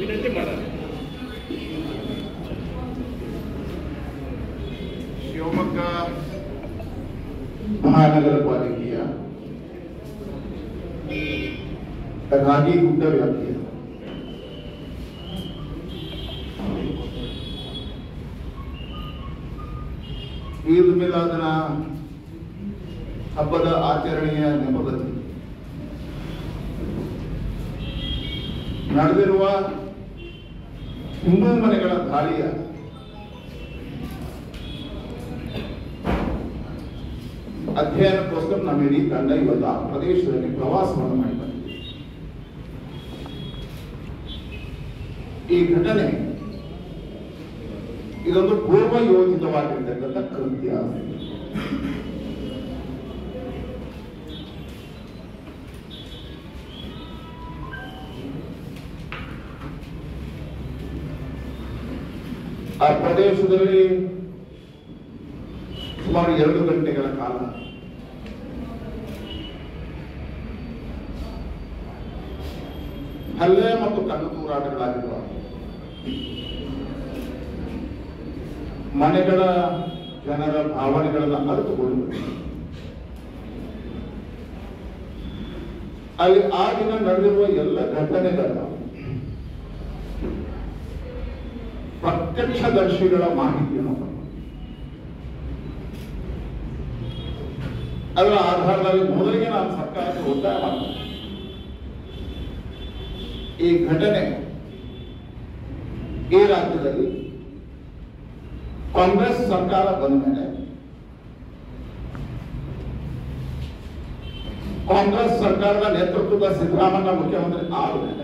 ವಿನಂತಿ ಮಾಡೋಣ ಶಿವಮೊಗ್ಗ ಮಹಾನಗರ ಪಾಲಿಕೆಯ ರಾಗಿಗುಡ್ಡ ವ್ಯಾಪ್ತಿಯ ಈದ್ ಮಿಲಾದನ ಹಬ್ಬದ ಆಚರಣೆಯ ನೆಪದಲ್ಲಿ ನಡೆದಿರುವ ಹಿಂದೂ ಮನೆಗಳ ದಾಳಿಯ ಅಧ್ಯಯನಕ್ಕೋಸ್ಕರ ನಮ್ಮ ಇಡೀ ತಂಡ ಇವತ್ತು ಆ ಪ್ರದೇಶದಲ್ಲಿ ಪ್ರವಾಸವನ್ನು ಮಾಡಿ ಬಂದಿದೆ ಈ ಘಟನೆ ಇದೊಂದು ಪೂರ್ವ ಯೋಜಿತವಾಗಿರ್ತಕ್ಕಂಥ ಕೃತ್ಯ ಆ ಪ್ರದೇಶದಲ್ಲಿ ಸುಮಾರು ಎರಡು ಗಂಟೆಗಳ ಕಾಲ ಹಲ್ಲೆ ಮತ್ತು ಕಣ್ಣು ತೂರಾಟಗಳಾಗಿರುವ ಮನೆಗಳ ಜನರ ಭಾವನೆಗಳನ್ನು ಅರಿತುಕೊಂಡು ಅಲ್ಲಿ ಆ ದಿನ ನಡೆದಿರುವ ಎಲ್ಲ ಘಟನೆಗಳ ಪ್ರತ್ಯಕ್ಷದರ್ಶಿಗಳ ಮಾಹಿತಿಯನ್ನು ಪಡೆದರು. ಅದರ ಆಧಾರದಲ್ಲಿ ಮೊದಲಿಗೆ ನಾನು ಸರ್ಕಾರಕ್ಕೆ ಒತ್ತಾಯ ಮಾಡ್ತೇನೆ ಈ ಘಟನೆ ಈ ರಾಜ್ಯದಲ್ಲಿ ಕಾಂಗ್ರೆಸ್ ಸರ್ಕಾರ ಬಂದ ಮೇಲೆ ಕಾಂಗ್ರೆಸ್ ಸರ್ಕಾರದ ನೇತೃತ್ವದ ಸಿದ್ದರಾಮಯ್ಯ ಮುಖ್ಯಮಂತ್ರಿ ಆದ ಮೇಲೆ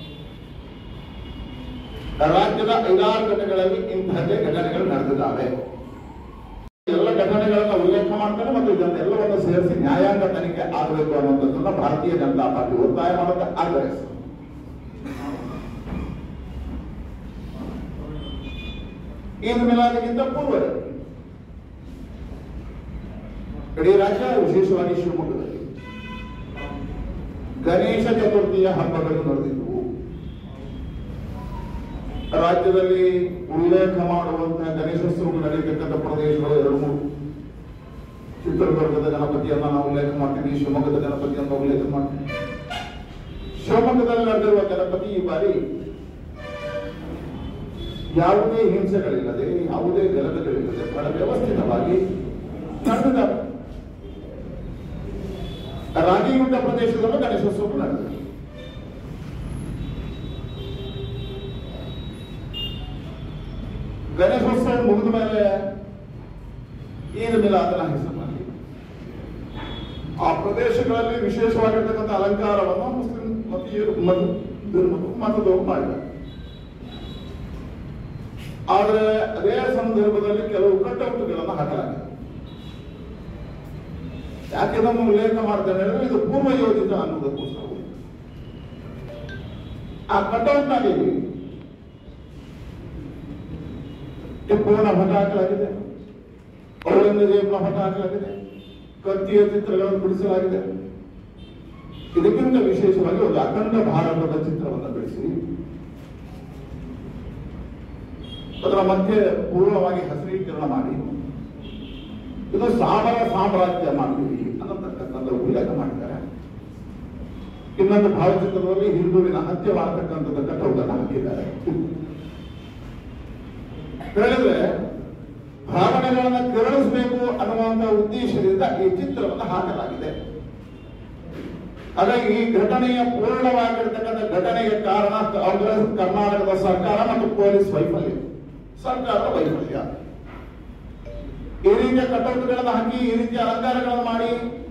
ರಾಜ್ಯದ ಐದಾರು ಘಟನೆಗಳಲ್ಲಿ ಇಂತಹದ್ದೇ ಘಟನೆಗಳು ನಡೆದಿದ್ದಾವೆ ಎಲ್ಲ ಘಟನೆಗಳನ್ನ ಉಲ್ಲೇಖ ಮಾಡ್ತಾರೆ ಮತ್ತು ಇದನ್ನೆಲ್ಲವನ್ನು ಸೇರಿಸಿ ನ್ಯಾಯಾಂಗ ತನಿಖೆ ಆಗಬೇಕು ಅನ್ನುವಂಥದ್ದನ್ನ ಭಾರತೀಯ ಜನತಾ ಪಾರ್ಟಿ ಒತ್ತಾಯ ಮಾಡುತ್ತೆ ಆಗ್ರಹಿಸ್ತದೆ ಈದ್ ಮಿಲಾದ್ಗಿಂತ ಪೂರ್ವ ಇಡೀ ರಾಜ್ಯ ವಿಶೇಷವಾಗಿ ಶಿವಮೊಗ್ಗದಲ್ಲಿ ಗಣೇಶ ಚತುರ್ಥಿಯ ಹಬ್ಬಗಳು ನಡೆದಿದ್ದವು ರಾಜ್ಯದಲ್ಲಿ ಉಲ್ಲೇಖ ಮಾಡುವಂತಹ ಗಣೇಶೋತ್ಸವಗಳು ನಡೆಯತಕ್ಕಂಥ ಪ್ರದೇಶಗಳು ಎರಡು ಮೂರು ಚಿತ್ರದುರ್ಗದ ಗಣಪತಿಯನ್ನ ನಾವು ಉಲ್ಲೇಖ ಮಾಡ್ತೀವಿ ಶಿವಮೊಗ್ಗದ ಗಣಪತಿಯನ್ನ ಉಲ್ಲೇಖ ಮಾಡ್ತೀವಿ ಶಿವಮೊಗ್ಗದಲ್ಲಿ ನಡೆದಿರುವ ಗಣಪತಿ ಈ ಬಾರಿ ಯಾವುದೇ ಹಿಂಸೆಗಳಿಲ್ಲದೆ ಯಾವುದೇ ಗಲಭೆಗಳಿಲ್ಲದೆ ಬಹಳ ವ್ಯವಸ್ಥಿತವಾಗಿ ನಡೆದಿದ್ದಾವೆ ರಾಗಿಗುಡ್ಡ ಪ್ರದೇಶದಲ್ಲೂ ಗಣೇಶೋತ್ಸವ ನಡೆದಿದೆ ಗಣೇಶೋತ್ಸವ ಮುಗಿದ ಮೇಲೆ ಈದ್ ಮಿಲಾದನ ಹೆಸರು ಮಾಡಿ ಆ ಪ್ರದೇಶಗಳಲ್ಲಿ ವಿಶೇಷವಾಗಿರ್ತಕ್ಕಂಥ ಅಲಂಕಾರವನ್ನು ಮುಸ್ಲಿಂ ಮತೀಯರು ಮತ ಧರ್ಮರು ಮತದವರು ಮಾಡಿದ್ದಾರೆ ಆದರೆ ಅದೇ ಸಂದರ್ಭದಲ್ಲಿ ಕೆಲವು ಕಟ್ಟೌಟ್ಗಳನ್ನು ಹಾಕಲಾಗಿದೆ ಯಾಕೆ ನಮ್ಮ ಉಲ್ಲೇಖ ಮಾಡ್ತೇನೆ ಹೇಳಿದ್ರೆ ಇದು ಪೂರ್ವ ಯೋಜಿತ ಅನ್ನೋದಕ್ಕೋಸ್ಕರ ಆ ಕಟೌಟ್ನಲ್ಲಿ ಟಿಪ್ಪುವಿನ ಪಟ ಹಾಕಲಾಗಿದೆ ಔರಂಗಜೇಬ್ನ ಪಟ ಹಾಕಲಾಗಿದೆ ಕತ್ತಿಯ ಚಿತ್ರಗಳನ್ನು ಬಿಡಿಸಲಾಗಿದೆ ಇದಕ್ಕಿಂತ ವಿಶೇಷವಾಗಿ ಒಂದು ಅಖಂಡ ಭಾರತದ ಚಿತ್ರವನ್ನು ಬಿಡಿಸಿ ಅದರ ಮಧ್ಯೆ ಪೂರ್ವವಾಗಿ ಹಸಿರೀಕರಣ ಮಾಡಿ ಇದು ಸಾಮರ ಸಾಮ್ರಾಜ್ಯ ಮಾಡ್ತೀವಿ ಅನ್ನತಕ್ಕಂಥದ್ದು ಉಲ್ಲೇಖ ಮಾಡಿದ್ದಾರೆ ಇನ್ನೊಂದು ಭಾವಚಿತ್ರದಲ್ಲಿ ಹಿಂದೂವಿನ ಹತ್ಯವಾಗತಕ್ಕಂಥದ್ದು ಕಟ್ಟೌಟನ್ನು ಹಾಕಿದ್ದಾರೆ ಹೇಳಿದ್ರೆ ಭಾವನೆಗಳನ್ನ ಕೆರಳಿಸಬೇಕು ಅನ್ನುವಂತ ಉದ್ದೇಶದಿಂದ ಈ ಚಿತ್ರವನ್ನು ಹಾಕಲಾಗಿದೆ ಹಾಗಾಗಿ ಈ ಘಟನೆಯ ಪೂರ್ಣವಾಗಿರ್ತಕ್ಕಂಥ ಘಟನೆಗೆ ಕಾರಣ ಕಾಂಗ್ರೆಸ್ ಕರ್ನಾಟಕದ ಸರ್ಕಾರ ಮತ್ತು ಪೊಲೀಸ್ ವೈಫಲ್ಯ ಸರ್ಕಾರದ ವೈಫಲ್ಯ ಈ ರೀತಿಯ ಕಟೌಟ್ಗಳನ್ನು ಹಾಕಿ ಈ ರೀತಿಯ ಅಲಂಕಾರಗಳನ್ನು ಮಾಡಿ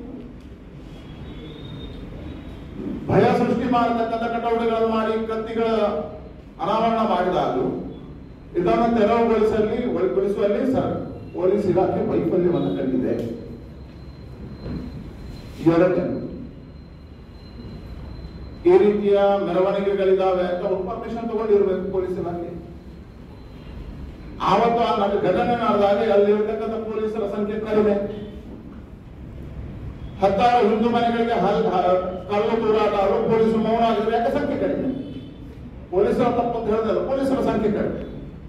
ಭಯ ಸೃಷ್ಟಿ ಮಾಡತಕ್ಕಂಥ ಕಟೌಟ್ಗಳನ್ನು ಮಾಡಿ ಕತ್ತಿಗಳ ಅನಾವರಣ ಮಾಡಿದಾಗಲೂ ಇದನ್ನು ತೆರವುಗೊಳಿಸಲಿ ಒಳಗೊಳಿಸುವಲ್ಲಿ ಸರ್ ಪೊಲೀಸ್ ಇಲಾಖೆ ವೈಫಲ್ಯವನ್ನು ಕಂಡಿದೆ ಎರಡನೇ ಈ ರೀತಿಯ ಮೆರವಣಿಗೆಗಳಿದಾವೆ ಅಂತ ಅವ್ರು ಪರ್ಮಿಷನ್ ತಗೊಂಡಿರ್ಬೇಕು ಪೊಲೀಸ್ ಇಲಾಖೆ ಆವತ್ತು ಆ ನಟ- ಘಟನೆ ನಡೆದಾಗ ಅಲ್ಲಿರ್ತಕ್ಕಂಥ ಪೊಲೀಸರ ಸಂಖ್ಯೆ ಕಡಿಮೆ ಹತ್ತಾರು ಹಿಂದೂ ಮನೆಗಳಿಗೆ ಹಲ್ ಹ- ಕಲ್ಲು ತೂರಾಟ ಅವರು ಪೊಲೀಸರು ಮೌನ ಆಗಿದ್ರೆ ಯಾಕೆ ಸಂಖ್ಯೆ ಕಡಿಮೆ ಪೊಲೀಸರ ತಪ್ಪು ಅಂತ ಹೇಳಿದ್ರೆ ಪೊಲೀಸರ ಸಂಖ್ಯೆ ಕಡಿಮೆ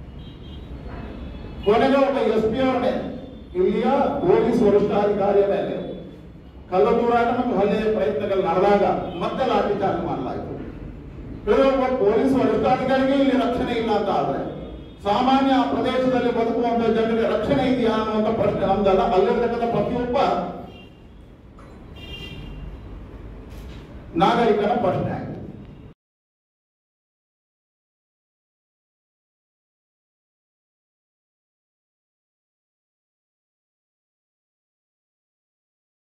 ಕೊನೆಗೆ ಒಬ್ಬ ಎಸ್ ಪಿ ಅವರ ಮೇಲೆ ಇಲ್ಲಿಯ ಪೊಲೀಸ್ ವರಿಷ್ಠಾಧಿಕಾರಿಯ ಮೇಲೆ ಕಲ್ಲದೂರಾಟ ಮತ್ತು ಹಲ್ಲೆಯ ಪ್ರಯತ್ನಗಳು ನಡೆದಾಗ ಮತ್ತೆ ಲಾಠಿ ಚಾರ್ಜ್ ಮಾಡಲಾಯಿತು ಬೇರೆ ಒಬ್ಬ ಪೊಲೀಸ್ ವರಿಷ್ಠಾಧಿಕಾರಿಗೆ ಇಲ್ಲಿ ರಕ್ಷಣೆ ಇಲ್ಲ ಅಂತ ಆದ್ರೆ ಸಾಮಾನ್ಯ ಆ ಪ್ರದೇಶದಲ್ಲಿ ಬದುಕುವಂತ ಜನರಿಗೆ ರಕ್ಷಣೆ ಇದೆಯಾ ಅನ್ನುವಂತ ಪ್ರಶ್ನೆ ನಮ್ದಲ್ಲ ಅಲ್ಲಿರ್ತಕ್ಕಂಥ ಪ್ರತಿಯೊಬ್ಬ ನಾಗರಿಕನ ಪ್ರಶ್ನೆ